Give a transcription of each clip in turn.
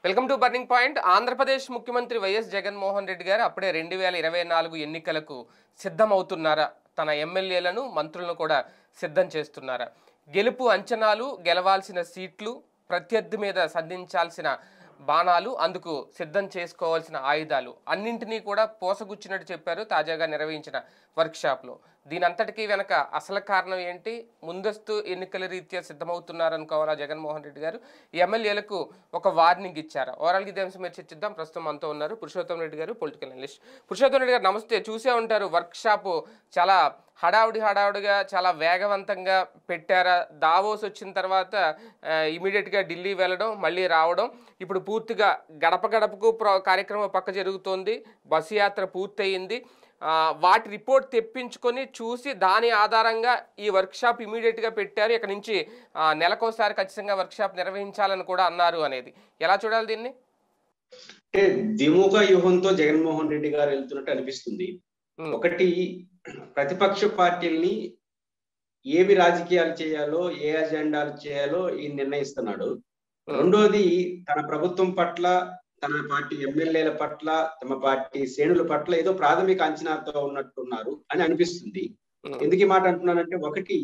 Welcome to burning point Andhra Pradesh ముఖ్యమంత్రి YS Jaganmohan Reddy గారు అప్పుడే రెండు వేల ఇరవై నాలుగు ఎన్నికలకు సిద్ధమవుతున్నారా తన ఎమ్మెల్యేలను మంత్రులను కూడా సిద్ధం చేస్తున్నారా గెలుపు అంచనాలు గెలవాల్సిన సీట్లు ప్రత్యర్థి మీద సంధించాల్సిన బాణాలు అందుకు సిద్ధం చేసుకోవాల్సిన ఆయుధాలు అన్నింటినీ కూడా పోసగుచ్చినట్టు చెప్పారు తాజాగా నిర్వహించిన వర్క్షాప్లో దీని అంతటికీ వెనక అసలు కారణం ఏంటి ముందస్తు ఎన్నికల రీత్యా సిద్ధమవుతున్నారనుకోవాలా జగన్మోహన్ రెడ్డి గారు ఈ ఎమ్మెల్యేలకు ఒక వార్నింగ్ ఇచ్చారు ఓవరాల్ ఇదే అంశం మీద చర్చిద్దాం ప్రస్తుతం మనతో ఉన్నారు పురుషోత్తం రెడ్డి గారు పొలిటికల్ అనలిస్ట్ పురుషోత్తం రెడ్డి గారు నమస్తే చూసే ఉంటారు వర్క్షాప్ చాలా హడావుడి హడావుడిగా చాలా వేగవంతంగా పెట్టారా దావోస్ వచ్చిన తర్వాత ఇమీడియట్గా ఢిల్లీ వెళ్ళడం మళ్ళీ రావడం ఇప్పుడు పూర్తిగా గడప గడపకు ప్ర కార్యక్రమం పక్క జరుగుతోంది బస్సు యాత్ర పూర్తయింది ఆ, వాటి రిపోర్ట్ తెప్పించుకొని చూసి దాని ఆధారంగా ఈ వర్క్షాప్ ఇమీడియట్గా పెట్టారు ఇక్కడ నుంచి ఆ, నెలకోసారి ఖచ్చితంగా వర్క్షాప్ నిర్వహించాలని కూడా అన్నారు అనేది ఎలా చూడాలి దీన్ని అంటే ద్విముఖ వ్యూహంతో జగన్మోహన్ రెడ్డి గారు వెళ్తున్నట్టు అనిపిస్తుంది ఉమ్, ఒకటి ప్రతిపక్ష పార్టీల్ని ఏవి రాజకీయాలు చేయాలో ఏ అజెండాలు చేయాలో ఈ నిర్ణయిస్తున్నాడు ఉమ్, రెండోది తన ప్రభుత్వం పట్ల తన పార్టీ ఎమ్మెల్యేల పట్ల తమ పార్టీ శ్రేణుల పట్ల ఏదో ప్రాథమిక అంచనాతో ఉన్నట్టున్నారు అని అనిపిస్తుంది ఉమ్, ఎందుకు ఈ మాట అంటున్నానంటే ఒకటి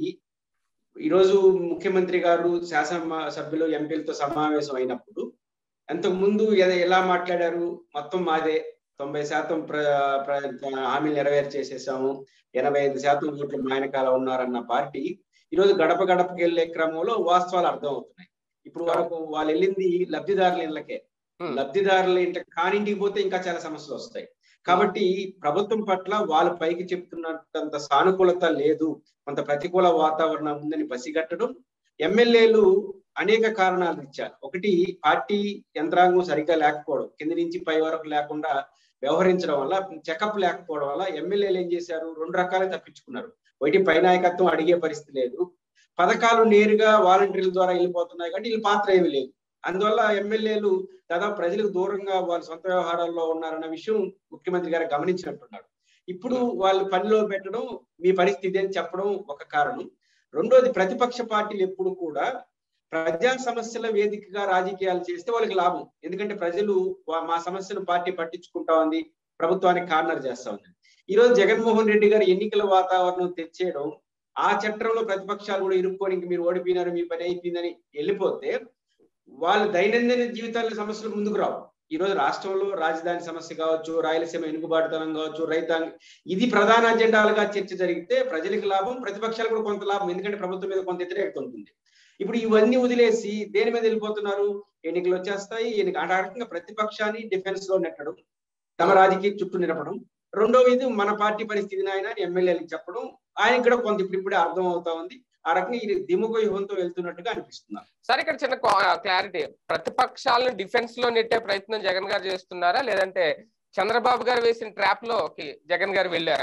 ఈరోజు ముఖ్యమంత్రి గారు శాసన సభ్యులు ఎంపీలతో సమావేశం అయినప్పుడు అంతకు ముందు ఎ- ఎలా మాట్లాడారు మొత్తం మాదే తొంభై శాతం ప్ర ప్ర- హామీలు నెరవేర్చేసేసాము చేసేసాము ఎనభై ఐదు శాతం ఓట్లు మాయనకాల ఉన్నారన్న పార్టీ ఈరోజు గడప గడపకి వెళ్లే క్రమంలో వాస్తవాలు అర్థం అవుతున్నాయి ఇప్పుడు వరకు వాళ్ళు వెళ్ళింది లబ్ధిదారుల ఇళ్ళకే ఉమ్, లబ్ధిదారుల ఇంట కానింటికి పోతే ఇంకా చాలా సమస్యలు వస్తాయి కాబట్టి ప్రభుత్వం పట్ల వాళ్ళ పైకి చెప్తున్నంత సానుకూలత లేదు కొంత ప్రతికూల వాతావరణం ఉందని పసిగట్టడం ఎమ్మెల్యేలు అనేక కారణాలు ఇచ్చారు ఒకటి పార్టీ యంత్రాంగం సరిగ్గా లేకపోవడం కింది నుంచి పై వరకు లేకుండా వ్యవహరించడం వల్ల చెకప్ లేకపోవడం వల్ల ఎమ్మెల్యేలు ఏం చేశారు రెండు రకాలుగా తప్పించుకున్నారు ఒకటి పై నాయకత్వం అడిగే పరిస్థితి లేదు పథకాలు నేరుగా వాలంటీర్ల ద్వారా వెళ్ళిపోతున్నాయి కాబట్టి వీళ్ళ పాత్ర ఏమీ లేదు అందువల్ల ఎమ్మెల్యేలు దాదాపు ప్రజలకు దూరంగా వాళ్ళ సొంత వ్యవహారాల్లో ఉన్నారన్న విషయం ముఖ్యమంత్రి గారు గమనించినట్టున్నారు ఇప్పుడు వాళ్ళు పనిలో పెట్టడం మీ పరిస్థితి అని చెప్పడం ఒక కారణం రెండోది ప్రతిపక్ష పార్టీలు ఎప్పుడు కూడా ప్రజా సమస్యల వేదికగా రాజకీయాలు చేస్తే వాళ్ళకి లాభం ఎందుకంటే ప్రజలు వా- మా సమస్యను పార్టీ పట్టించుకుంటా ఉంది ప్రభుత్వానికి కార్నర్ చేస్తా ఉంది ఈ రోజు జగన్మోహన్ రెడ్డి గారు ఎన్నికల వాతావరణం తెచ్చేయడం ఆ చట్టంలో ప్రతిపక్షాలు కూడా ఇరుక్కొని ఇంక మీరు ఓడిపోయినారు మీ పని అయిపోయిందని వెళ్ళిపోతే వాళ్ళ దైనందిన జీవితాల సమస్యలు ముందుకు రావు ఈ రోజు రాష్ట్రంలో రాజధాని సమస్య కావచ్చు రాయలసీమ ఎనుగుబాటుతనం కావచ్చు రైతాంగ ఇది ప్రధాన అజెండాలుగా చర్చ జరిగితే ప్రజలకు లాభం ప్రతిపక్షాలకు కూడా కొంత లాభం ఎందుకంటే ప్రభుత్వం మీద కొంత వ్యతిరేకత ఉంటుంది ఇప్పుడు ఇవన్నీ వదిలేసి దేని మీద వెళ్ళిపోతున్నారు ఎన్నికలు వచ్చేస్తాయి ఎన్నిక ఆ రకంగా ప్రతిపక్షాన్ని డిఫెన్స్ లో నెట్టడం తమ రాజకీయ చుట్టూ నిలపడం రెండవ ఇది మన పార్టీ పరిస్థితి నాయన అని ఎమ్మెల్యేలకు చెప్పడం ఆయనకి కూడా కొంత ఇప్పుడు ఇప్పుడే అర్థం అవుతా ఉంది ఆ రకంగా ఇది దిముఖ వ్యూహంతో వెళ్తున్నట్టుగా అనిపిస్తున్నారు సరే ఇక్కడ చిన్న క్లారిటీ ప్రతిపక్షాలను డిఫెన్స్ లో నెట్టే ప్రయత్నం జగన్ గారు చేస్తున్నారా లేదంటే చంద్రబాబు గారు వేసిన ట్రాప్ లోకి జగన్ గారు వెళ్ళారా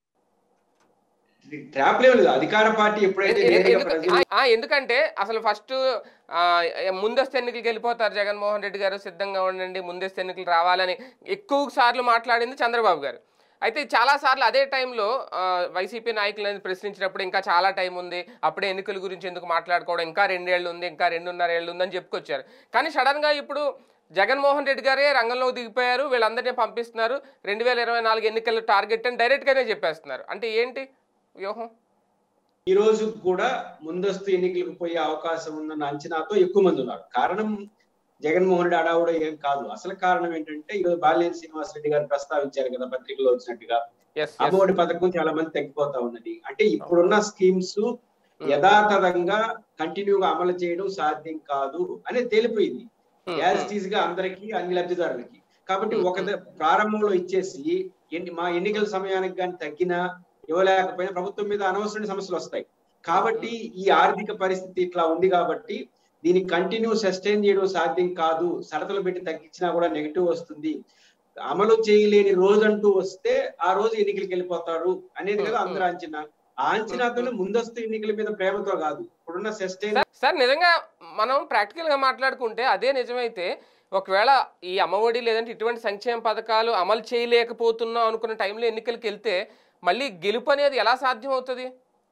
ట్రాప్ లేదు అధికార పార్టీ ఎప్పుడైతే ఎ- ఎ- నేరుగా ఎందుకు- ప్రజలు ఆ, ఎందుకంటే అసలు ఫస్ట్ ముందస్తు ఎన్నికలకు వెళ్ళిపోతారు జగన్మోహన్ రెడ్డి గారు సిద్ధంగా ఉండండి ముందస్తు ఎన్నికలు రావాలని ఎక్కువ సార్లు మాట్లాడింది చంద్రబాబు గారు అయితే చాలా సార్లు అదే టైంలో ఆ, వైసీపీ నాయకులను ప్రశ్నించినప్పుడు ఇంకా చాలా టైం ఉంది అప్పుడే ఎన్నికల గురించి ఎందుకు మాట్లాడుకోవడం ఇంకా రెండేళ్ళు ఉంది ఇంకా రెండున్నర ఏళ్ళు ఉందని చెప్పుకొచ్చారు కానీ సడన్ గా ఇప్పుడు జగన్మోహన్ రెడ్డి గారే రంగంలోకి దిగిపోయారు వీళ్ళందరినీ పంపిస్తున్నారు రెండు వేల ఇరవై నాలుగు ఎన్నికల టార్గెట్ అని డైరెక్ట్ గానే చెప్పేస్తున్నారు అంటే ఏంటి వ్యూహం ఈ రోజు కూడా ముందస్తు ఎన్నికలకు పోయే అవకాశం ఉందన్న అంచనాతో ఎక్కువ మంది ఉన్నారు కారణం జగన్మోహన్ రెడ్డి అడావుడు ఏం కాదు అసలు కారణం ఏంటంటే ఈ రోజు బాలినేని శ్రీనివాస్ రెడ్డి గారు ప్రస్తావించారు కదా పత్రికలో వచ్చినట్టుగా ఎస్ అమ్మఒడి పథకం చాలా మంది తగ్గిపోతా ఉన్నది అంటే ఇప్పుడున్న స్కీమ్స్ యథాతథంగా కంటిన్యూగా అమలు చేయడం సాధ్యం కాదు అనేది తేలిపోయింది యాజ్ టీజ్ గా అందరికి అన్ని లబ్ధిదారులకి కాబట్టి ఒక ద- ప్రారంభంలో ఇచ్చేసి ఎన్ని మా ఎన్నికల సమయానికి కానీ తగ్గినా ఇవ్వలేకపోయినా ప్రభుత్వం మీద అనవసరమైన సమస్యలు వస్తాయి కాబట్టి ఈ ఆర్థిక పరిస్థితి ఇట్లా ఉంది కాబట్టి దీన్ని కంటిన్యూ సస్టైన్ చేయడం సాధ్యం కాదు షరతులు పెట్టి తగ్గించినా కూడా నెగిటివ్ వస్తుంది అమలు చేయలేని రోజంటూ వస్తే ఆ రోజు ఎన్నికలకు వెళ్ళిపోతారు అనేది కదా అందరూ అంచనా ఆ అంచనాతోనే ముందస్తు ఎన్నికల మీద ప్రేమతో కాదు ఇప్పుడున్న సస్టైన్ సార్ సార్ నిజంగా మనం ప్రాక్టికల్ గా మాట్లాడుకుంటే అదే నిజమైతే ఒకవేళ ఈ అమ్మఒడి లేదంటే ఇటువంటి సంక్షేమ పథకాలు అమలు చేయలేకపోతున్నాం అనుకున్న టైంలో ఎన్నికలకు వెళ్తే మళ్ళీ గెలుపు అనేది ఎలా సాధ్యం అవుతుంది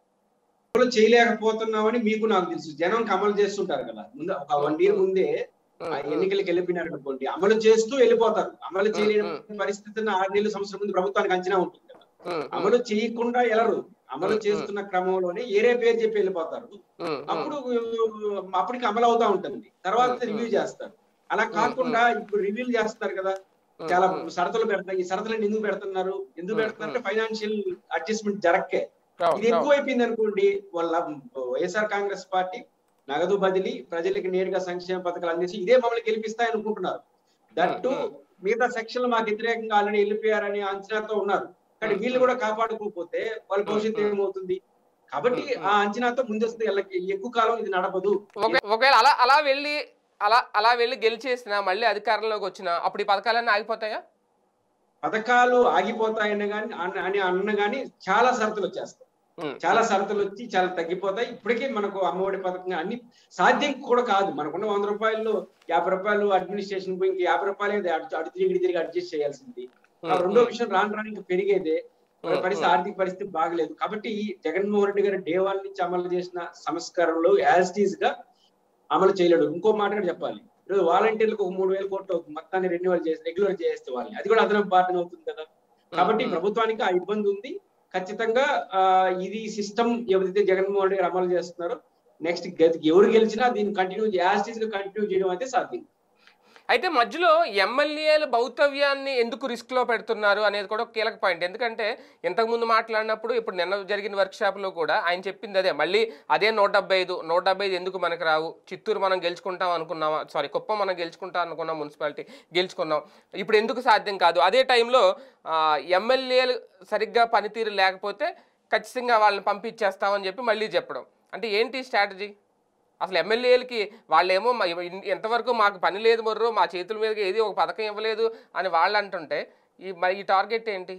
అమలు చేయలేకపోతున్నామని మీకు నాకు తెలుసు జనం అమలు చేస్తుంటారు కదా ముందు ఒక వన్ ఇయర్ ముందే ఆ ఎన్నికలకు వెళ్ళిపోయినారు అనుకోండి అమలు చేస్తూ వెళ్ళిపోతారు అమలు చేయలేని పరిస్థితిని ఆరు నెలల సంవత్సరం ముందు ప్రభుత్వానికి అంచనా ఉంటుంది కదా అమలు చేయకుండా ఎలరు అమలు చేస్తున్న క్రమంలోనే ఏరే పేరు చెప్పి వెళ్ళిపోతారు అప్పుడు అప్పటికి అమలు అవుతా ఉంటుంది తర్వాత రివ్యూ చేస్తారు అలా కాకుండా ఇప్పుడు రివ్యూలు చేస్తారు కదా చాలా షరతులు పెడతారు ఈ షరతులను ఎందుకు పెడుతున్నారు ఎందుకు పెడుతున్నారంటే ఫైనాన్షియల్ అడ్జస్ట్మెంట్ జరక్కే ఇది ఎక్కువైపోయింది అనుకోండి వాళ్ళ వైఎస్ఆర్ కాంగ్రెస్ పార్టీ నగదు బదిలీ ప్రజలకి నేరుగా సంక్షేమ పథకాలు అందించి ఇదే మమ్మల్ని గెలిపిస్తాయి అనుకుంటున్నారు దట్టు మిగతా సెక్షన్లు మాకు వ్యతిరేకంగా ఆల్రెడీ వెళ్ళిపోయారని అంచనాతో ఉన్నారు కానీ వీళ్ళు కూడా కాపాడుకోకపోతే వాళ్ళ భవిష్యత్తు ఏమవుతుంది కాబట్టి ఆ అంచనాతో ముందస్తు ఎక్కువ కాలం ఇది నడపదు ఒకవేళ అలా అలా వెళ్ళి అలా అలా వెళ్ళి గెలిచేసిన మళ్ళీ అధికారంలోకి వచ్చిన అప్పుడు ఈ పథకాలన్నీ ఆగిపోతాయా పథకాలు ఆగిపోతాయని కానీ అని అన్న కానీ చాలా షరతులు వచ్చేస్తాయి చాలా షరతులు వచ్చి చాలా తగ్గిపోతాయి ఇప్పటికే మనకు అమ్మఒడి పథకం అన్ని సాధ్యం కూడా కాదు మనకున్న వంద రూపాయలు యాభై రూపాయలు అడ్మినిస్ట్రేషన్ పోయి ఇంక యాభై రూపాయలు అటు తిరిగి తిరిగి అడ్జస్ట్ చేయాల్సింది రెండో విషయం రాను రాను ఇంకా పెరిగేదే పరిస్థితి ఆర్థిక పరిస్థితి బాగలేదు కాబట్టి జగన్మోహన్ రెడ్డి గారు డే వన్ నుంచి అమలు చేసిన సంస్కరణలు యాజ్ టీజ్ గా అమలు చేయలేడు ఇంకో మాట కూడా చెప్పాలి ఈరోజు వాలంటీర్లకు ఒక మూడు వేల కోట్లు అవుతుంది మొత్తాన్ని రెన్యువల్ చేసి రెగ్యులర్ చేస్తే వాళ్ళని అది కూడా అదనపు బాధ్యత అవుతుంది కదా కాబట్టి ప్రభుత్వానికి ఆ ఇబ్బంది ఉంది ఖచ్చితంగా ఇది సిస్టమ్ ఏదైతే జగన్మోహన్ రెడ్డి గారు అమలు చేస్తున్నారో నెక్స్ట్ ఎవరు గెలిచినా దీన్ని కంటిన్యూ యాజ్ గా కంటిన్యూ చేయడం అయితే సాధ్యం అయితే మధ్యలో ఎమ్మెల్యేల భౌతవ్యాన్ని ఎందుకు రిస్క్ లో పెడుతున్నారు అనేది కూడా కీలక పాయింట్ ఎందుకంటే ఇంతకుముందు మాట్లాడినప్పుడు ఇప్పుడు నిన్న జరిగిన వర్క్ లో కూడా ఆయన చెప్పింది అదే మళ్ళీ అదే నూట డెబ్బై ఐదు నూట డెబ్బై ఐదు ఎందుకు మనకు రావు చిత్తూరు మనం గెలుచుకుంటాం అనుకున్నాం సారీ కుప్పం మనం గెలుచుకుంటాం అనుకున్నాం మున్సిపాలిటీ గెలుచుకున్నాం ఇప్పుడు ఎందుకు సాధ్యం కాదు అదే టైంలో ఎమ్మెల్యేలు సరిగ్గా పనితీరు లేకపోతే ఖచ్చితంగా వాళ్ళని పంపించేస్తామని చెప్పి మళ్ళీ చెప్పడం అంటే ఏంటి స్ట్రాటజీ అసలు ఎమ్మెల్యేలకి వాళ్ళేమో ఎంతవరకు మాకు పని లేదు మొర్రో మా చేతుల మీదకి ఏది ఒక పథకం ఇవ్వలేదు అని వాళ్ళు అంటుంటే ఈ ఈ టార్గెట్ ఏంటి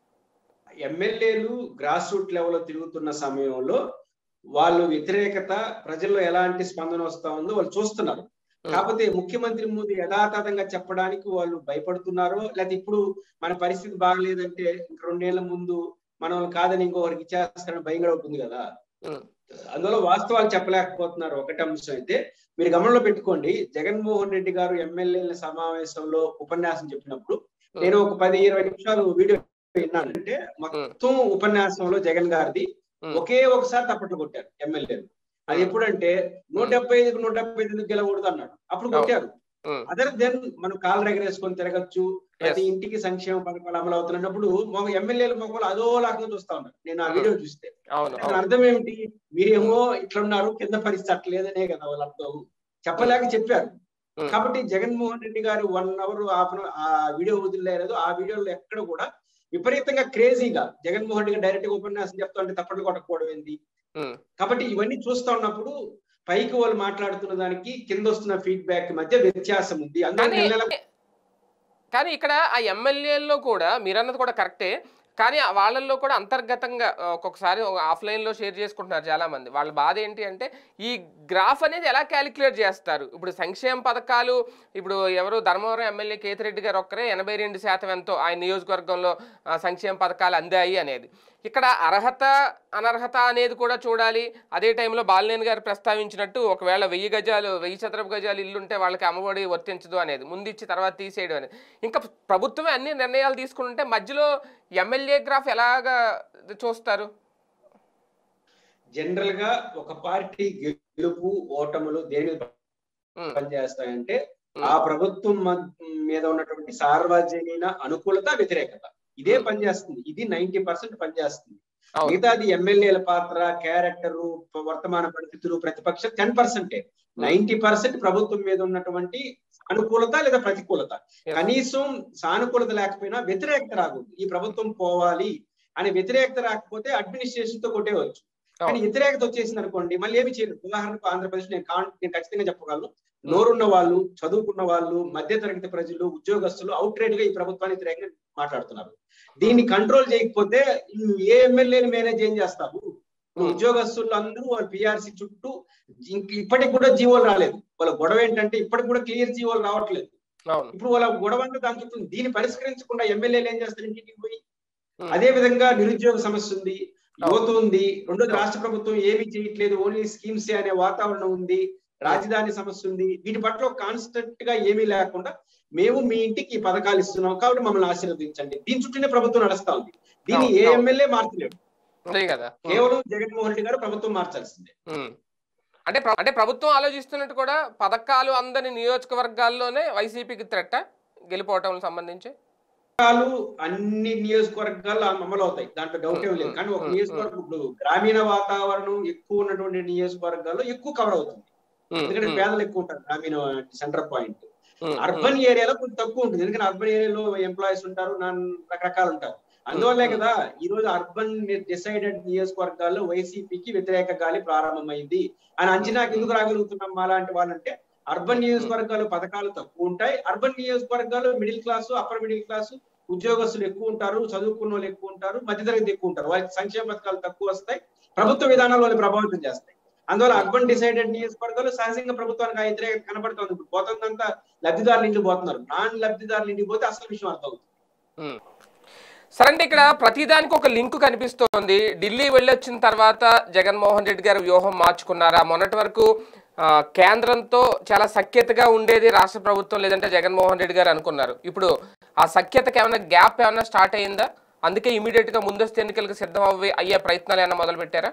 ఎమ్మెల్యేలు గ్రాస్ రూట్ లెవెల్లో తిరుగుతున్న సమయంలో వాళ్ళు వ్యతిరేకత ప్రజల్లో ఎలాంటి స్పందన వస్తా ఉందో వాళ్ళు చూస్తున్నారు కాకపోతే ముఖ్యమంత్రి ముందు యథాతథంగా చెప్పడానికి వాళ్ళు భయపడుతున్నారో లేకపోతే ఇప్పుడు మన పరిస్థితి బాగలేదంటే రెండేళ్ల ముందు మనం కాదని ఇంకొకరికి ఇచ్చేస్తారని భయం కూడా ఉంటుంది కదా అందులో వాస్తవాలు చెప్పలేకపోతున్నారు ఒకటి అంశం అయితే మీరు గమనంలో పెట్టుకోండి జగన్మోహన్ రెడ్డి గారు ఎమ్మెల్యేల సమావేశంలో ఉపన్యాసం చెప్పినప్పుడు నేను ఒక పది ఇరవై నిమిషాలు వీడియో విన్నాను అంటే మొత్తం ఉపన్యాసంలో జగన్ గారిది ఒకే ఒకసారి తప్పట్లు కొట్టారు ఎమ్మెల్యేలు అది ఎప్పుడంటే నూట డెబ్బై ఐదుకు నూట డెబ్బై ఐదు గెలవకూడదు అన్నాడు అప్పుడు కొట్టారు అదర్ దెన్ మనం కాళ్ళు ఎగరేసుకొని తిరగచ్చు ప్రతి ఇంటికి సంక్షేమ పథకాలు అమలు అవుతున్నప్పుడు మొగ ఎమ్మెల్యేలు మొగలు అదో లాగా చూస్తా ఉన్నారు నేను ఆ వీడియో చూస్తే అర్థం ఏమిటి మీరేమో ఇట్లున్నారు కింద పరిస్థితి అట్లేదనే కదా వాళ్ళు అర్థం చెప్పలేక చెప్పారు కాబట్టి Jaganmohan Reddy garu one hour half ఆ వీడియో వదిలేదు ఆ వీడియోలో ఎక్కడ కూడా విపరీతంగా క్రేజీగా జగన్మోహన్ రెడ్డి డైరెక్ట్ గా ఉపన్యాసం చెప్తా ఉంటే తప్పట్లు కొట్టకపోవడం ఏంది కాబట్టి ఇవన్నీ చూస్తా ఉన్నప్పుడు పైకి వాళ్ళు మాట్లాడుతున్న దానికి కింద వస్తున్న ఫీడ్బ్యాక్ మధ్య వ్యత్యాసం ఉంది కానీ ఇక్కడ ఆ ఎమ్మెల్యేల్లో కూడా మీరన్నది కూడా కరెక్టే కానీ వాళ్ళల్లో కూడా అంతర్గతంగా ఒక్కొక్కసారి ఆఫ్లైన్లో షేర్ చేసుకుంటున్నారు చాలామంది వాళ్ళ బాధ ఏంటి అంటే ఈ గ్రాఫ్ అనేది ఎలా క్యాలిక్యులేట్ చేస్తారు ఇప్పుడు సంక్షేమ పథకాలు ఇప్పుడు ఎవరు ధర్మవరం ఎమ్మెల్యే కేతిరెడ్డి గారు ఒక్కరే ఎనభై రెండు శాతం ఎంతో ఆయన నియోజకవర్గంలో సంక్షేమ పథకాలు అందాయి అనేది ఇక్కడ అర్హత అనర్హత అనేది కూడా చూడాలి అదే టైంలో బాలినేని గారు ప్రస్తావించినట్టు ఒకవేళ వెయ్యి గజాలు వెయ్యి చదరపు గజాలు ఇల్లు ఉంటే వాళ్ళకి అమ్మఒడి వర్తించదు అనేది ముందు ఇచ్చి తర్వాత తీసేయడం అనేది ఇంకా ప్రభుత్వమే అన్ని నిర్ణయాలు తీసుకుంటే మధ్యలో ఎమ్మెల్యే గ్రాఫ్ ఎలాగా చూస్తారు జనరల్ గా ఒక పార్టీ గెలుపు ఓటములు దేని మీద పనిచేస్తాయంటే ఆ ప్రభుత్వం మీద ఉన్నటువంటి సార్వజనీన అనుకూలత వ్యతిరేకత ఇదే పనిచేస్తుంది ఇది నైన్టీ పర్సెంట్ పనిచేస్తుంది మిగతాది ఎమ్మెల్యేల పాత్ర క్యారెక్టర్ వర్తమాన పరిస్థితులు ప్రతిపక్ష టెన్ పర్సెంటే నైన్టీ పర్సెంట్ ప్రభుత్వం మీద ఉన్నటువంటి అనుకూలత లేదా ప్రతికూలత కనీసం సానుకూలత లేకపోయినా వ్యతిరేకత రాకూడదు ఈ ప్రభుత్వం పోవాలి అనే వ్యతిరేకత రాకపోతే అడ్మినిస్ట్రేషన్ తో కొట్టేవచ్చు కానీ వ్యతిరేకత వచ్చేసింది అనుకోండి మళ్ళీ ఏమి చేయరు ఉదాహరణకు ఆంధ్రప్రదేశ్ నేను నేను ఖచ్చితంగా చెప్పగలను నోరున్న వాళ్ళు చదువుకున్న వాళ్ళు మధ్య తరగతి ప్రజలు ఉద్యోగస్తులు అవుట్ రేట్ గా ఈ ప్రభుత్వాన్ని వ్యతిరేకంగా మాట్లాడుతున్నారు దీన్ని కంట్రోల్ చేయకపోతే ఏ ఎమ్మెల్యేని మేనేజ్ ఏం చేస్తావు ఉద్యోగస్తులు అందరూ వాళ్ళ పిఆర్సీ చుట్టూ ఇప్పటికి కూడా జీవోలు రాలేదు వాళ్ళ గొడవ ఏంటంటే ఇప్పటికి కూడా క్లియర్ జీవోలు రావట్లేదు ఇప్పుడు వాళ్ళ గొడవ అంటే దాని చుట్టూ దీన్ని పరిష్కరించకుండా ఎమ్మెల్యేలు ఏం చేస్తారు ఇంటికి పోయి అదే విధంగా నిరుద్యోగ సమస్య ఉంది యువత ఉంది రెండోది రాష్ట్ర ప్రభుత్వం ఏమీ చేయట్లేదు ఓన్లీ స్కీమ్స్ అనే వాతావరణం ఉంది రాజధాని సమస్య ఉంది వీటి పట్ల కాన్స్టెంట్ గా ఏమీ లేకుండా మేము మీ ఇంటికి ఈ పథకాలు ఇస్తున్నాం కాబట్టి మమ్మల్ని ఆశీర్వదించండి దీని చుట్టూనే ప్రభుత్వం నడుస్తా ఉంది దీన్ని ఏ అవును, అవును. ఎమ్మెల్యే మార్చలేడు అదే కదా ఉమ్, కేవలం జగన్మోహన్ రెడ్డి గారు ప్రభుత్వం మార్చాల్సిందే ఉమ్. అంటే ప్ర- అంటే ప్రభుత్వం ఆలోచిస్తున్నట్టు కూడా పథకాలు అందని నియోజకవర్గాల్లోనే వైసీపీకి త్రెట్ట గెలిపోవటం సంబంధించి పథకాలు అన్ని నియోజకవర్గాల్లో అమలు అవుతాయి దాంట్లో డౌట్ ఏం లేదు కానీ ఒక ఉమ్, నియోజకవర్గం ఇప్పుడు గ్రామీణ వాతావరణం ఎక్కువ ఉన్నటువంటి నియోజకవర్గాల్లో ఎక్కువ కవర్ అవుతుంది ఉమ్, ఎందుకంటే ఉమ్, పేదలు ఎక్కువ ఉంటారు గ్రామీణ సెంటర్ పాయింట్ ఉమ్, అర్బన్ ఏరియాలో కొంచెం తక్కువ ఉంటుంది ఎందుకంటే అర్బన్ ఏరియాలో ఎంప్లాయీస్ ఉంటారు నాన్ రకరకాలు ఉంటారు అందువల్లే ఉమ్. కదా ఈ రోజు అర్బన్ డిసైడెడ్ నియోజకవర్గాల్లో వైసీపీకి వ్యతిరేక గాలి ప్రారంభమైంది అని అంచనాకి ఎందుకు రాగలుగుతున్నాం మా లాంటి వాళ్ళంటే అర్బన్ నియోజకవర్గాలు పథకాలు తక్కువ ఉంటాయి అర్బన్ నియోజకవర్గాలు middle class upper middle class ఉద్యోగస్తులు ఎక్కువ ఉంటారు చదువుకున్న వాళ్ళు ఎక్కువ ఉంటారు మధ్యతరగతి ఎక్కువ ఉంటారు వాళ్ళకి సంక్షేమ పథకాలు తక్కువ వస్తాయి ప్రభుత్వ విధానాలు వాళ్ళు ప్రభావితం చేస్తాయి అందువల్ల అర్బన్ డిసైడెడ్ నియోజకవర్గాలు సహజంగా ప్రభుత్వానికి ఆ వ్యతిరేకత కనబడుతుంది ఇప్పుడు పోతుందంతా లబ్ధిదారుల ఇంటికి పోతున్నారు నాన్ లబ్ధిదారుల ఇంటికి పోతే అసలు విషయం అర్థమవుతుంది సరే అంటే ఇక్కడ ప్రతిదానికి ఒక లింక్ కనిపిస్తోంది ఢిల్లీ వెళ్ళొచ్చిన తర్వాత జగన్మోహన్ రెడ్డి గారు వ్యూహం మార్చుకున్నారా మొన్నటి వరకు ఆ, కేంద్రంతో చాలా సఖ్యతగా ఉండేది రాష్ట్ర ప్రభుత్వం లేదంటే జగన్మోహన్ రెడ్డి గారు అనుకున్నారు ఇప్పుడు ఆ సఖ్యతకి ఏమైనా గ్యాప్ ఏమైనా స్టార్ట్ అయిందా అందుకే ఇమీడియట్ గా ముందస్తు ఎన్నికలకు సిద్ధం అవ్వి అయ్యే ప్రయత్నాలు ఏమైనా మొదలు పెట్టారా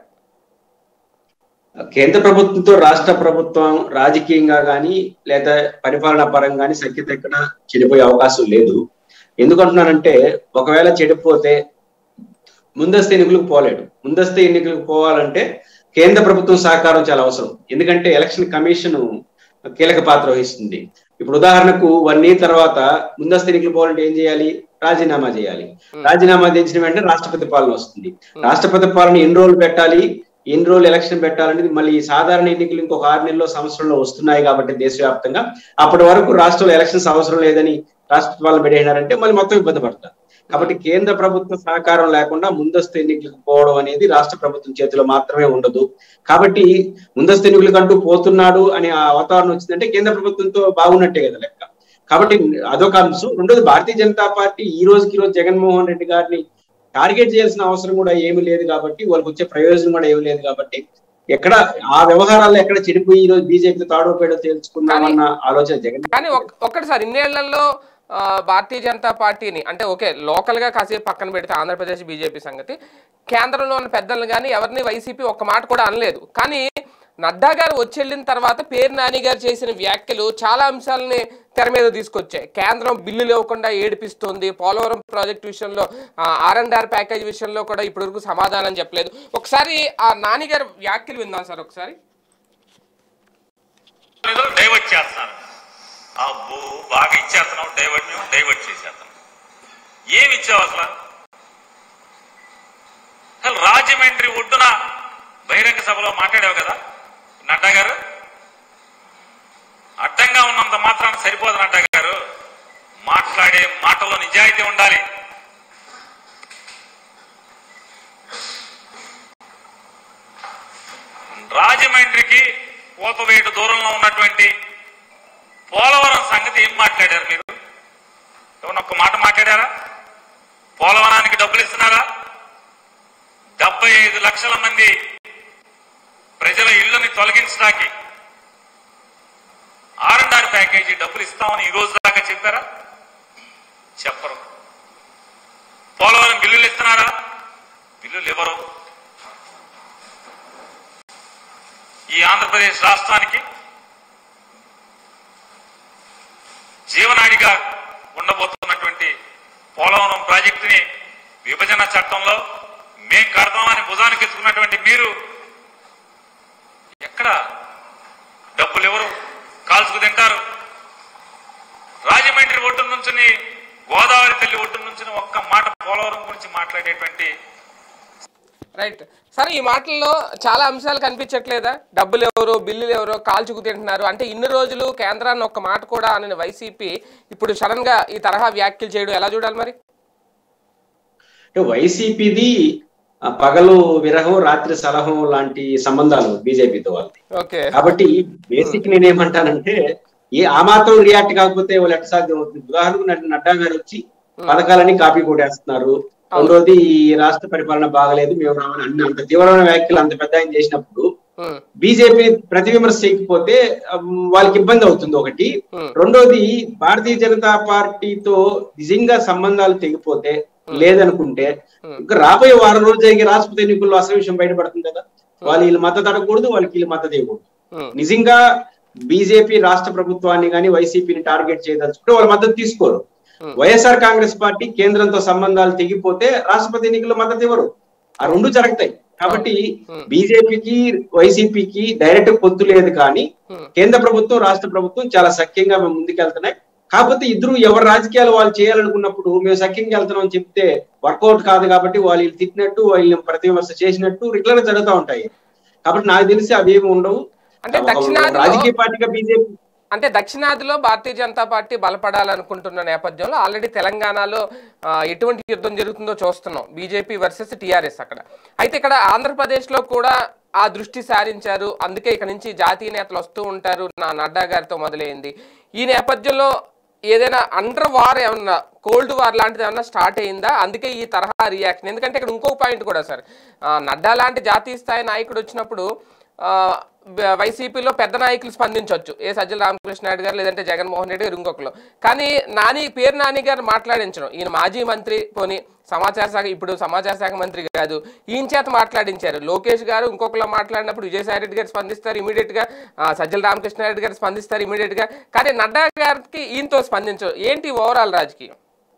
కేంద్ర ప్రభుత్వంతో రాష్ట్ర ప్రభుత్వం రాజకీయంగా గాని లేదా పరిపాలనా పరంగా గాని సఖ్యత ఎక్కడ చెడిపోయే అవకాశం లేదు ఎందుకంటున్నానంటే ఒకవేళ చెడిపోతే ముందస్తు ఎన్నికలకు పోలేడు ముందస్తు ఎన్నికలకు పోవాలంటే కేంద్ర ప్రభుత్వం సహకారం చాలా అవసరం ఎందుకంటే ఎలక్షన్ కమిషన్ కీలక పాత్ర వహిస్తుంది ఇప్పుడు ఉదాహరణకు వన్ ఇయర్ తర్వాత ముందస్తు ఎన్నికలు పోవాలంటే ఏం చేయాలి రాజీనామా చేయాలి రాజీనామా చేసిన వెంటనే రాష్ట్రపతి పాలన వస్తుంది రాష్ట్రపతి పాలన ఎన్ని రోజులు పెట్టాలి ఎన్ని రోజులు ఎలక్షన్ పెట్టాలనేది మళ్ళీ సాధారణ ఎన్నికలు ఇంకొక ఆరు నెలల్లో సంవత్సరంలో వస్తున్నాయి కాబట్టి దేశవ్యాప్తంగా అప్పటి వరకు రాష్ట్రంలో ఎలక్షన్స్ అవసరం లేదని రాష్ట్రపతి పాలన పెట్టేసినారంటే మళ్ళీ మొత్తం ఇబ్బంది పడతారు కాబట్టి కేంద్ర ప్రభుత్వ సహకారం లేకుండా ముందస్తు ఎన్నికలకు పోవడం అనేది రాష్ట్ర ప్రభుత్వం చేతిలో మాత్రమే ఉండదు కాబట్టి ముందస్తు ఎన్నికలకు అంటూ పోతున్నాడు అనే ఆ వాతావరణం వచ్చిందంటే కేంద్ర ప్రభుత్వంతో బాగున్నట్టే కదా లెక్క కాబట్టి అదొక అంశం రెండోది భారతీయ జనతా పార్టీ ఈ రోజుకి ఈ రోజు జగన్మోహన్ రెడ్డి గారిని టార్గెట్ చేయాల్సిన అవసరం కూడా ఏమీ లేదు కాబట్టి వాళ్ళకి వచ్చే ప్రయోజనం కూడా ఏమీ లేదు కాబట్టి ఎక్కడ ఆ వ్యవహారాల్లో ఎక్కడ చెడిపోయి ఈ రోజు బీజేపీ తాడో పేడో తేల్చుకుందామన్న ఆలోచన జగన్ కానీ ఒక్- ఒక్కటిసారి ఇన్నేళ్లలో ఆ, భారతీయ జనతా పార్టీని అంటే ఓకే లోకల్ గా కాసేపు పక్కన పెడితే ఆంధ్రప్రదేశ్ బీజేపీ సంగతి కేంద్రంలో ఉన్న పెద్దలను కానీ ఎవరిని వైసీపీ ఒక్క మాట కూడా అనలేదు కానీ నడ్డా గారు వచ్చెళ్ళిన తర్వాత పేరు నాని గారు చేసిన వ్యాఖ్యలు చాలా అంశాలని తెర మీద తీసుకొచ్చాయి కేంద్రం బిల్లులు ఇవ్వకుండా ఏడిపిస్తుంది పోలవరం ప్రాజెక్టు విషయంలో ఆర్ అండ్ ఆర్ ప్యాకేజ్ విషయంలో కూడా ఇప్పటివరకు సమాధానం చెప్పలేదు ఒకసారి ఆ నాని గారి వ్యాఖ్యలు విందాం సార్ ఒకసారి ఏదో డైవర్ట్ చేస్తున్నారు అబ్బో బాగా ఇచ్చేస్తున్నావు డైవర్ట్ మేము డైవర్ట్ చేసేస్తున్నాం ఏమి ఇచ్చావు అసలు అసలు రాజమండ్రి ఒడ్డున బహిరంగ సభలో మాట్లాడావు కదా నడ్డా గారు అడ్డంగా ఉన్నంత మాత్రాన సరిపోదు నడ్డా గారు మాట్లాడే మాటలో నిజాయితీ ఉండాలి రాజమండ్రికి కోతవేటు దూరంలో ఉన్నటువంటి పోలవరం సంగతి ఏం మాట్లాడారు మీరు ఏమన్నా ఒక్క మాట మాట్లాడారా పోలవరానికి డబ్బులు ఇస్తున్నారా డెబ్బై ఐదు లక్షల మంది ప్రజల ఇళ్లని తొలగించడానికి ఆర్ అండ్ ఆర్ ప్యాకేజీ డబ్బులు ఇస్తామని ఈ రోజు దాకా చెప్పారా చెప్పరు పోలవరం బిల్లులు ఇస్తున్నారా బిల్లులు ఇవ్వరు ఈ ఆంధ్రప్రదేశ్ రాష్ట్రానికి జీవనాడిగా ఉండబోతున్నటువంటి పోలవరం ప్రాజెక్టుని విభజన చట్టంలో మేం కడతామని భుజానికి ఎత్తుకున్నటువంటి మీరు ఎక్కడ డబ్బులు ఎవరు కాల్చుకు తింటారు రాజమండ్రి ఒడ్డు నుంచి గోదావరి తల్లి ఒడ్డు నుంచి ఒక్క మాట పోలవరం గురించి మాట్లాడేటువంటి రైట్ సరే ఈ మాటల్లో చాలా అంశాలు కనిపించట్లేదా డబ్బులు ఎవరో బిల్లులు ఎవరో కాల్చుకు తింటున్నారు అంటే ఇన్ని రోజులు కేంద్రాన్ని ఒక్క మాట కూడా అని వైసీపీ ఇప్పుడు సడన్ గా ఈ తరహా వ్యాఖ్యలు చేయడం ఎలా చూడాలి మరి అంటే వైసీపీది ఆ, పగలు విరహం రాత్రి సలహం లాంటి సంబంధాలు బీజేపీతో వాళ్ళది ఓకే కాబట్టి బేసిక్ నేను ఏమంటానంటే ఏ ఆ మాత్రం రియాక్ట్ కాకపోతే వాళ్ళు ఎట్లా సాధ్యం అవుతుంది ఉదాహరణకు నడ్డా- నడ్డా గారు వచ్చి పథకాలని కాపీ కొట్టేస్తున్నారు రెండోది ఈ రాష్ట్ర పరిపాలన బాగలేదు మేము రామని అన్ని అంత తీవ్రమైన వ్యాఖ్యలు అంత పెద్ద ఆయన చేసినప్పుడు ఉమ్, బీజేపీ ప్రతి విమర్శ చేయకపోతే ఉమ్, వాళ్ళకి ఇబ్బంది అవుతుంది ఒకటి ఉమ్, రెండోది భారతీయ జనతా పార్టీతో నిజంగా సంబంధాలు తెగిపోతే లేదనుకుంటే ఉమ్, ఇంకా రాబోయే వారం రోజులు జరిగే రాష్ట్రపతి ఎన్నికల్లో అసలు విషయం బయటపడుతుంది కదా వాళ్ళు వీళ్ళు మద్దతు అడగకూడదు వాళ్ళకి వీళ్ళు మద్దతు ఇవ్వకూడదు ఉమ్, నిజంగా బీజేపీ రాష్ట్ర ప్రభుత్వాన్ని కానీ వైసీపీని టార్గెట్ చేయదలుచుకుంటే వాళ్ళ మద్దతు తీసుకోరు ఉమ్. వైఎస్ఆర్ కాంగ్రెస్ పార్టీ కేంద్రంతో సంబంధాలు తెగిపోతే రాష్ట్రపతి ఎన్నికల్లో మద్దతు ఇవ్వరు ఆ రెండు జరుగుతాయి కాబట్టి ఉమ్. బీజేపీకి వైసీపీకి డైరెక్ట్ పొత్తు లేదు కానీ ఉమ్, కేంద్ర ప్రభుత్వం రాష్ట్ర ప్రభుత్వం చాలా సఖ్యంగా మేము ముందుకెళ్తున్నాయి కాకపోతే ఇద్దరు ఎవరి రాజకీయాలు వాళ్ళు చేయాలనుకున్నప్పుడు మేము సఖ్యంగా వెళ్తున్నాం అని చెప్తే వర్కౌట్ కాదు కాబట్టి వాళ్ళు వీళ్ళు తిట్టినట్టు వాళ్ళు ప్రతి విమర్శ చేసినట్టు రెగ్యులర్ గా జరుగుతూ ఉంటాయి కాబట్టి నాకు తెలిసి అవి ఏమి ఉండవు అంటే ఒక దక్షిణాదిలో రాజకీయ పార్టీగా బీజేపీ అంటే దక్షిణాదిలో భారతీయ జనతా పార్టీ బలపడాలనుకుంటున్న నేపథ్యంలో ఆల్రెడీ తెలంగాణలో ఆ, ఎటువంటి యుద్ధం జరుగుతుందో చూస్తున్నాం బీజేపీ వర్సెస్ టీఆర్ఎస్ అక్కడ అయితే ఇక్కడ ఆంధ్రప్రదేశ్లో కూడా ఆ దృష్టి సారించారు అందుకే ఇక్కడ నుంచి జాతీయ నేతలు వస్తూ ఉంటారు నా నడ్డా గారితో మొదలైంది ఈ నేపథ్యంలో ఏదైనా అండర్ వార్ ఏమన్నా కోల్డ్ వార్ లాంటిది ఏమన్నా స్టార్ట్ అయిందా అందుకే ఈ తరహా రియాక్షన్ ఎందుకంటే ఇక్కడ ఇంకో పాయింట్ కూడా సార్ ఆ, నడ్డా లాంటి జాతీయ స్థాయి నాయకుడు వచ్చినప్పుడు ఆ, బ- వైసీపీలో పెద్ద నాయకులు స్పందించవచ్చు ఏ సజ్జల రామకృష్ణ నాయుడు గారు లేదంటే జగన్మోహన్ రెడ్డి గారు ఇంకొకరు కానీ నాని పేరు నాని గారు మాట్లాడించడం ఈయన మాజీ మంత్రి పోని సమాచార శాఖ ఇప్పుడు సమాచార శాఖ మంత్రి కాదు ఈయన చేత మాట్లాడించారు లోకేష్ గారు ఇంకొకరు మాట్లాడినప్పుడు విజయసాయి రెడ్డి గారు స్పందిస్తారు ఇమీడియట్ గా ఆ, సజ్జల రామకృష్ణ రెడ్డి గారు స్పందిస్తారు ఇమీడియట్ గా కానీ నడ్డా గారికి ఈయనతో స్పందించరు ఏంటి ఓవరాల్ రాజకీయం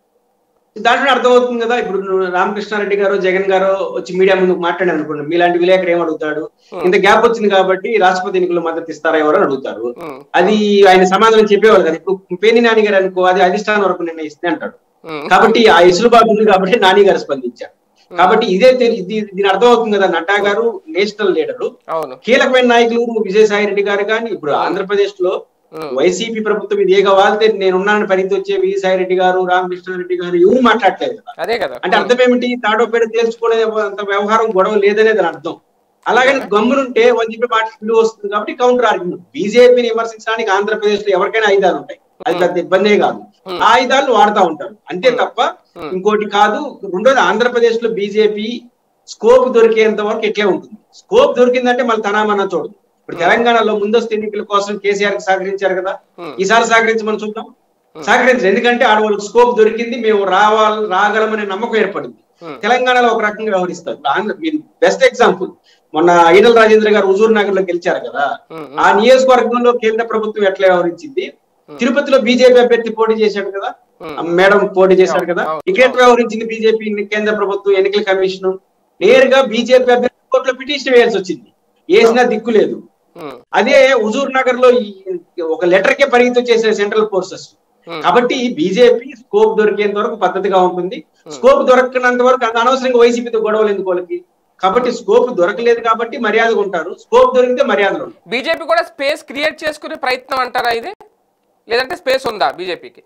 దాంట్లో అర్థమవుతుంది కదా ఇప్పుడు నువ్వు రామకృష్ణారెడ్డి గారు జగన్ గారు వచ్చి మీడియా ముందు మాట్లాడారు అనుకోండి మీలాంటి విలేకరు ఏం అడుగుతాడు ఇంత గ్యాప్ వచ్చింది కాబట్టి రాష్ట్రపతి ఎన్నికల్లో మద్దతు ఇస్తారా ఎవరు అని అడుగుతారు ఉమ్, అది ఆయన సమాధానం చెప్పేవాళ్ళు కదా ఇప్పుడు పేని నాని గారు అనుకో అది అధిష్టానం వరకు నిర్ణయిస్తే అంటాడు ఉమ్, కాబట్టి ఆ ఇసులుబాటు ఉంది కాబట్టి నాని గారు స్పందించారు కాబట్టి ఇదే తెలి- ఇది దీని అర్థం అవుతుంది కదా నడ్డా గారు నేషనల్ లీడరు అవును కీలకమైన నాయకులు విజయసాయి రెడ్డి గారు కానీ ఇప్పుడు ఆంధ్రప్రదేశ్ లో ఉమ్, వైసీపీ ప్రభుత్వం ఇది ఏగా వాళ్తే నేనున్నానని పరిధి వచ్చే విజయసాయి రెడ్డి గారు రామకృష్ణారెడ్డి గారు ఎవరు మాట్లాడలేదు కదా అదే కదా అంటే అర్థం ఏమిటి తాడో పేడ తేల్చుకునే అంత వ్యవహారం గొడవ లేదనేది దాని అర్థం అలాగని గమ్మునుంటే వాళ్ళు చెప్పే మాటలు విలువ వస్తుంది కాబట్టి కౌంటర్ ఆర్గ్యుమెంట్ బీజేపీని విమర్శించడానికి ఆంధ్రప్రదేశ్ లో ఎవరికైనా ఆయుధాలు ఉంటాయి అది పెద్ద ఇబ్బందే కాదు ఆ ఆయుధాలు వాడుతూ ఉంటారు అంతే తప్ప ఇంకోటి కాదు రెండోది ఆంధ్రప్రదేశ్ లో బీజేపీ స్కోప్ దొరికేంత వరకు ఎట్లే ఉంటుంది స్కోప్ దొరికిందంటే మళ్ళీ తనామన్నా చూడదు ఇప్పుడు తెలంగాణలో ముందస్తు ఎన్నికల కోసం కేసీఆర్ కి సహకరించారు కదా ఉమ్, ఈసారి సహకరించమని చూద్దాం సహకరించారు ఎందుకంటే ఆడవాళ్ళకి స్కోప్ దొరికింది మేము రావాలి రాగలమనే నమ్మకం ఏర్పడింది Hmm. తెలంగాణలో ఒక రకంగా వ్యవహరిస్తారు ఆంధ్ర బెస్ట్ ఎగ్జాంపుల్ మొన్న ఈటల రాజేంద్ర గారు హుజూర్ నగర్ లో గెలిచారు కదా ఉమ్, ఆ నియోజకవర్గంలో కేంద్ర ప్రభుత్వం ఎట్లా వ్యవహరించింది తిరుపతిలో బీజేపీ అభ్యర్థి పోటీ చేశాడు కదా ఉమ్, ఆ మేడం పోటీ చేశాడు కదా అవును, ఇక్కడ ఎట్లా వ్యవహరించింది బీజేపీ కేంద్ర ప్రభుత్వం ఎన్నికల కమిషన్ నేరుగా బీజేపీ అభ్యర్థి కోర్టులో పిటిషన్ వేయాల్సి వచ్చింది వేసినా దిక్కు లేదు ఉమ్, అదే హుజూర్ నగర్ లో ఈ- ఒక లెటర్ కే పరిమితం చేసే సెంట్రల్ ఫోర్సెస్ ఉమ్. కాబట్టి బీజేపీ స్కోప్ దొరికేంత వరకు పద్ధతిగా ఉంటుంది స్కోప్ దొరకనంత వరకు అది అనవసరంగా వైసీపీతో గొడవలు ఎందుకు వాళ్ళకి కాబట్టి స్కోప్ దొరకలేదు కాబట్టి మర్యాదగా ఉంటారు స్కోప్ దొరికితే మర్యాదలు ఉంటాయి బీజేపీ కూడా స్పేస్ క్రియేట్ చేసుకునే ప్రయత్నం అంటారా ఇది లేదంటే స్పేస్ ఉందా బీజేపీకి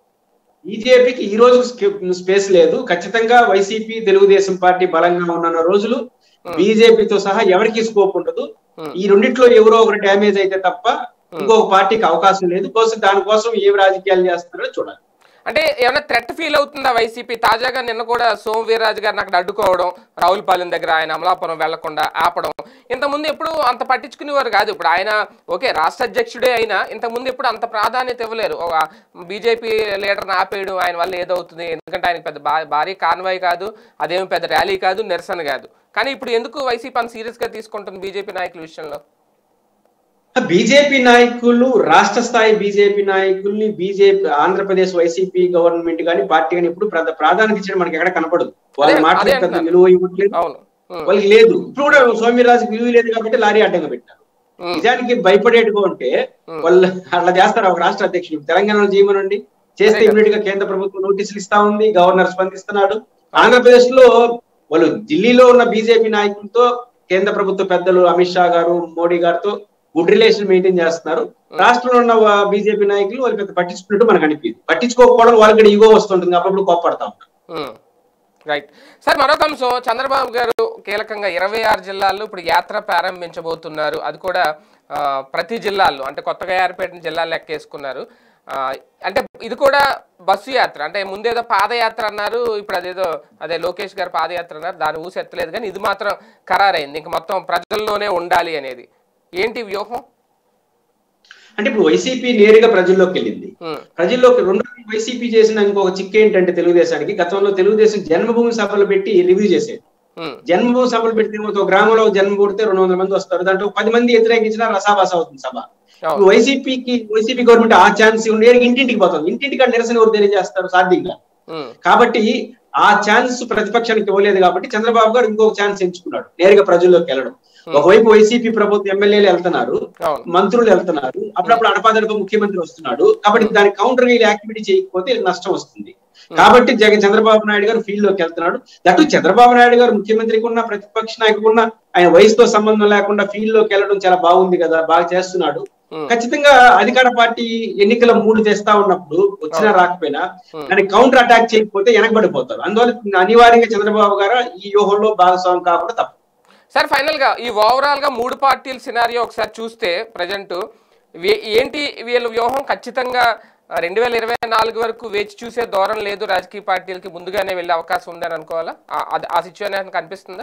బీజేపీకి ఈ రోజు స్పేస్ లేదు ఖచ్చితంగా వైసీపీ తెలుగుదేశం పార్టీ బలంగా ఉన్న రోజులు బీజేపీతో సహా ఎవరికి స్కోప్ ఉండదు Hmm. ఈ రెండిట్లో ఎవరో ఒకరు డ్యామేజ్ అయితే తప్ప ఇంకొక పార్టీకి అవకాశం లేదు కోసం దానికోసం ఏం రాజకీయాలు చేస్తున్నారో చూడాలి అంటే ఏమైనా థ్రెట్ ఫీల్ అవుతుందా వైసీపీ తాజాగా నిన్న కూడా సోము వీర్రాజు గారిని అక్కడ అడ్డుకోవడం రావులపాలెం దగ్గర ఆయన అమలాపురం వెళ్లకుండా ఆపడం ఇంతకుముందు ఎప్పుడు అంత పట్టించుకునేవారు కాదు ఇప్పుడు ఆయన ఓకే రాష్ట్ర అధ్యక్షుడే అయినా ఇంతకుముందు ఎప్పుడు అంత ప్రాధాన్యత ఇవ్వలేరు ఒక బీజేపీ లీడర్ని ఆపేయడం ఆయన వల్ల ఏదవుతుంది ఎందుకంటే ఆయన పెద్ద భా- భారీ కాన్వాయ్ కాదు అదేమి పెద్ద ర్యాలీ కాదు నిరసన కాదు కానీ ఇప్పుడు ఎందుకు వైసీపీ అంత సీరియస్ గా తీసుకుంటుంది బీజేపీ నాయకుల విషయంలో బీజేపీ నాయకులు రాష్ట్ర స్థాయి బీజేపీ నాయకుల్ని బీజేపీ ఆంధ్రప్రదేశ్ వైసీపీ గవర్నమెంట్ కానీ పార్టీ కానీ ఇప్పుడు ప్రా- ప్రాధాన్యత ఇచ్చడం మనకి ఎక్కడ కనపడదు వాళ్ళ అదే- మాటలు అదే పెద్ద అంటున్నాను. విలువ ఇవ్వట్లేదు అవును ఉమ్, వాళ్ళకి లేదు ఇప్పుడు కూడా సౌమ్యరాజుకి విలువ లేదు కాబట్టి లారీ అడ్డంగా పెట్టారు ఉమ్, నిజానికి భయపడేట్టుగా ఉంటే Hmm. వాళ్ళు అట్లా చేస్తారు ఒక రాష్ట్ర అధ్యక్షుడు తెలంగాణలో చేయమనండి చేస్తే అదే కదా. ఇమీడియట్ గా కేంద్ర ప్రభుత్వం నోటీసులు ఇస్తా ఉంది గవర్నర్ స్పందిస్తున్నాడు ఆంధ్రప్రదేశ్ లో వాళ్ళు ఢిల్లీలో ఉన్న బీజేపీ నాయకులతో కేంద్ర ప్రభుత్వ పెద్దలు అమిత్ షా గారు మోడీ గారితో గుడ్ రిలేషన్ మెయింటైన్ చేస్తున్నారు రాష్ట్రంలో ఉన్న బీజేపీ నాయకులు వాళ్ళు పెద్ద పట్టించుకున్నట్టు మనకు అనిపించింది పట్టించుకోకపోవడం వాళ్ళకి కూడా ఈగో వస్తుంటుంది అప్పుడు కోపడతా ఉంటారు రైట్ సార్ మరొక అంశం చంద్రబాబు గారు కీలకంగా ఇరవై ఆరు జిల్లాల్లో ఇప్పుడు యాత్ర ప్రారంభించబోతున్నారు అది కూడా ఆ, ప్రతి జిల్లాల్లో అంటే కొత్తగా ఏర్పడిన జిల్లాలు లెక్కేసుకున్నారు ఆ, అంటే ఇది కూడా బస్సు యాత్ర అంటే ముందేదో పాదయాత్ర అన్నారు ఇప్పుడు అదేదో అదే లోకేష్ గారు పాదయాత్ర అన్నారు దాని ఊసి ఎత్తలేదు కానీ ఇది మాత్రం ఖరారైంది ఇంక మొత్తం ప్రజల్లోనే ఉండాలి అనేది ఏంటి వ్యూహం అంటే ఇప్పుడు వైసీపీ నేరుగా ప్రజల్లోకి వెళ్ళింది ఉమ్, ప్రజల్లోకి రెండు వైసీపీ చేసిన ఇంకొక చిక్కు ఏంటంటే తెలుగుదేశానికి గతంలో తెలుగుదేశం జన్మభూమి సభలు పెట్టి రివ్యూ చేసేది ఉమ్, జన్మభూమి సభలు పెడితే ఒక గ్రామంలో ఒక జన్మ పుడితే రెండు వందల మంది వస్తారు దాంట్లో ఒక పది మంది వ్యతిరేకించినా రసాభాస అవుతుంది సభ ఇప్పుడు అవును వైసీపీకి వైసీపీ గవర్నమెంట్ ఆ ఛాన్స్ నేరుగా ఇంటింటికి పోతుంది ఇంటింటికి ఆ నిరసన ఎవరు తెలియజేస్తారు సాధ్యంగా ఉమ్, కాబట్టి ఆ ఛాన్స్ ప్రతిపక్షానికి ఇవ్వలేదు కాబట్టి చంద్రబాబు గారు ఇంకొక ఛాన్స్ ఎంచుకున్నాడు నేరుగా ప్రజల్లోకి వెళ్ళడం ఒకవైపు వైసీపీ ప్రభుత్వం ఎమ్మెల్యేలు వెళ్తున్నారు అవును మంత్రులు వెళ్తున్నారు అప్పుడప్పుడు అడపాదడప ముఖ్యమంత్రి వస్తున్నాడు కాబట్టి దానికి కౌంటర్ గా యాక్టివిటీ చేయకపోతే నష్టం వస్తుంది కాబట్టి జగన్ చంద్రబాబు నాయుడు గారు ఫీల్డ్ లోకి వెళ్తున్నాడు దట్టు చంద్రబాబు నాయుడు గారు ముఖ్యమంత్రికి ఉన్న ప్రతిపక్ష నాయకుడు ఉన్న ఆయన వయసుతో సంబంధం లేకుండా ఫీల్డ్ లోకి వెళ్ళడం చాలా బాగుంది కదా బాగా చేస్తున్నాడు ఉమ్, ఖచ్చితంగా అధికార పార్టీ ఎన్నికల మూడు చేస్తా ఉన్నప్పుడు వచ్చినా రాకపోయినా Hmm. దానికి కౌంటర్ అటాక్ చేయకపోతే వెనకబడిపోతారు అందువల్ల అనివార్యంగా చంద్రబాబు గారు ఈ వ్యూహంలో భాగస్వామి కాకుండా తప్ప సార్ ఫైనల్ గా ఈ ఓవరాల్ గా మూడు పార్టీల సినారియో ఒకసారి చూస్తే ప్రజెంట్ ఏంటి వీళ్ళ వ్యూహం ఖచ్చితంగా రెండు వేల ఇరవై నాలుగు వరకు వేచి చూసే ధోరణి లేదు రాజకీయ పార్టీలకి ముందుగానే వెళ్ళే అవకాశం ఉందని అనుకోవాలా ఆ- అది- ఆ సిచ్యువేషన్ కనిపిస్తుందా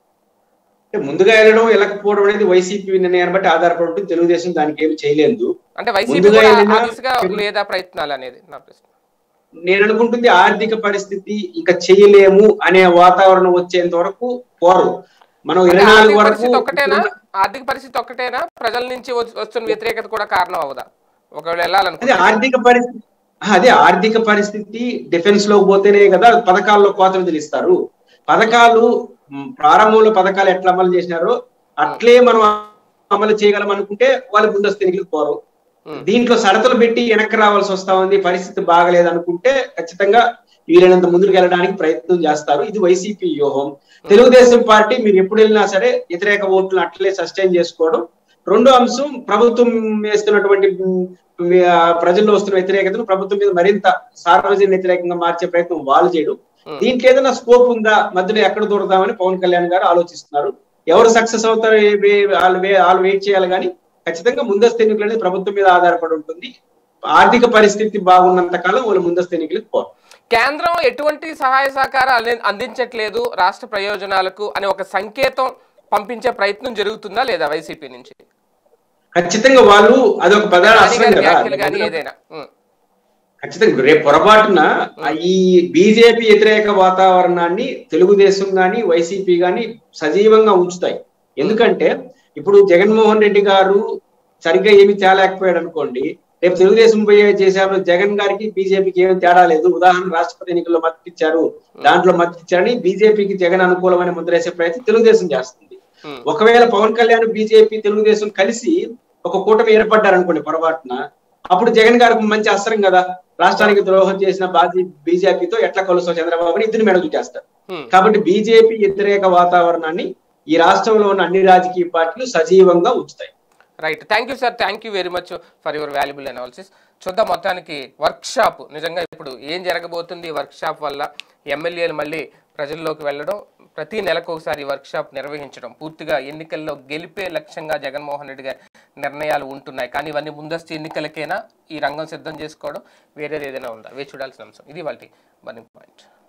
అంటే ముందుగా వెళ్ళడం వెళ్ళకపోవడం అనేది వైసీపీ నిర్ణయాన్ని బట్టి ఆధారపడి ఉంటుంది తెలుగుదేశం దానికి ఏమి చేయలేదు అంటే వైసీపీ ముందుగా కూడా ఆ వెళ్ళినా- దిశగా లేదా ప్రయత్నాలు అనేది నా ప్రశ్న నేను అనుకుంటుంది ఆర్థిక పరిస్థితి ఇంకా చేయలేము అనే వాతావరణం వచ్చేంత వరకు పోరు మనం అంటే ఇరవై నాలుగు ఆర్థిక వరకు పరిస్థితి ఒక్కటేనా ఆర్థిక పరిస్థితి ఒక్కటేనా ప్రజల నుంచి వచ్- వస్తున్న వ్యతిరేకత కూడా కారణం అవదా ఒకవేళ అదే వెళ్ళాలనుకుంటే ఆర్థిక పరిస్థితి అదే ఆర్థిక పరిస్థితి డిఫెన్స్ లో పోతేనే కదా పథకాల్లో కోతలు తెలుస్తారు పథకాలు మ్, ప్రారంభంలో పథకాలు ఎట్లా అమలు చేసినారో అట్లే మనం అమలు చేయగలం అనుకుంటే వాళ్ళు ముందస్తు ఎన్నికలకు పోరు ఉమ్. దీంట్లో సడతలు పెట్టి వెనక్కి రావాల్సి వస్తా ఉంది పరిస్థితి బాగలేదు అనుకుంటే ఖచ్చితంగా వీలైనంత ముందుకు వెళ్ళడానికి ప్రయత్నం చేస్తారు ఇది వైసీపీ వ్యూహం తెలుగుదేశం పార్టీ మీరు ఎప్పుడు వెళ్ళినా సరే వ్యతిరేక ఓట్లను అట్లే సస్టైన్ చేసుకోవడం రెండో అంశం ప్రభుత్వం వేస్తున్నటువంటి ఉమ్, ఆ, ప్రజల్లో వస్తున్న వ్యతిరేకతను ప్రభుత్వం మీద మరింత సార్వజనిక వ్యతిరేకంగా మార్చే ప్రయత్నం వాళ్ళు చేయడం Hmm. దీంట్లో ఏదైనా స్కోప్ ఉందా మధ్యలో ఎక్కడ దూరదామని పవన్ కళ్యాణ్ గారు ఆలోచిస్తున్నారు ఎవరు సక్సెస్ అవుతారో ఏ- ఏ- వాళ్ళు వే- వాళ్ళు వెయిట్ చేయాలి కానీ ఖచ్చితంగా ముందస్తు ఎన్నికలు అనేది ప్రభుత్వం మీద ఆధారపడి ఉంటుంది ఆర్థిక పరిస్థితి బాగున్నంత కాలం వాళ్ళు ముందస్తు ఎన్నికలకు పోరు కేంద్రం ఎటువంటి సహాయ సహకారాలు అంది- అందించట్లేదు రాష్ట్ర ప్రయోజనాలకు అనే ఒక సంకేతం పంపించే ప్రయత్నం జరుగుతుందా లేదా వైసీపీ నుంచి ఖచ్చితంగా వాళ్ళు అదొక ప్రధాన నాని అస్త్రం గారి కదా వ్యాఖ్యలు కానీ ఏదైనా ఉమ్, ఖచ్చితంగా రేపు పొరపాటున ఆ ఈ బీజేపీ వ్యతిరేక వాతావరణాన్ని తెలుగుదేశం గాని వైసీపీ గాని సజీవంగా ఉంచుతాయి ఎందుకంటే ఇప్పుడు జగన్మోహన్ రెడ్డి గారు సరిగ్గా ఏమి తేలేకపోయాడు అనుకోండి రేపు తెలుగుదేశం పోయే చేశారు జగన్ గారికి బీజేపీకి ఏమి తేడా లేదు ఉదాహరణ రాష్ట్రపతి ఎన్నికల్లో మద్దతు ఇచ్చారు దాంట్లో మద్దతు ఇచ్చారని బీజేపీకి జగన్ అనుకూలమైన ముద్రేసే ప్రయత్నం తెలుగుదేశం చేస్తుంది ఉమ్, ఒకవేళ పవన్ కళ్యాణ్ బీజేపీ తెలుగుదేశం కలిసి ఒక కూటమి ఏర్పడ్డారు అనుకోండి పొరపాటున అప్పుడు జగన్ గారికి మంచి అస్త్రం కదా రాష్ట్రానికి ద్రోహం చేసిన బాజీ బీజేపీతో ఎట్లా కలుస్తావు చంద్రబాబుని ఇద్దరు మెడలు చేస్తారు ఉమ్. కాబట్టి బీజేపీ వ్యతిరేక వాతావరణాన్ని ఈ రాష్ట్రంలో ఉన్న అన్ని రాజకీయ పార్టీలు సజీవంగా ఉంచుతాయి right thank you sir thank you very much for your valuable analysis చూద్దాం మొత్తానికి వర్క్ షాప్ నిజంగా ఇప్పుడు ఏం జరగబోతుంది వర్క్ షాప్ వల్ల ఎమ్మెల్యేలు మళ్ళీ ప్రజల్లోకి వెళ్ళడం ప్రతి నెలకు ఒకసారి వర్క్ షాప్ నిర్వహించడం పూర్తిగా ఎన్నికల్లో గెలిపే లక్ష్యంగా జగన్మోహన్ రెడ్డి గారి నిర్ణయాలు ఉంటున్నాయి కానీ ఇవన్నీ ముందస్తు ఎన్నికలకైనా ఈ రంగం సిద్ధం చేసుకోవడం వేరేది ఏదైనా ఉందా వేచి చూడాల్సిన అంశం ఇది వాళ్ళ బర్నింగ్ పాయింట్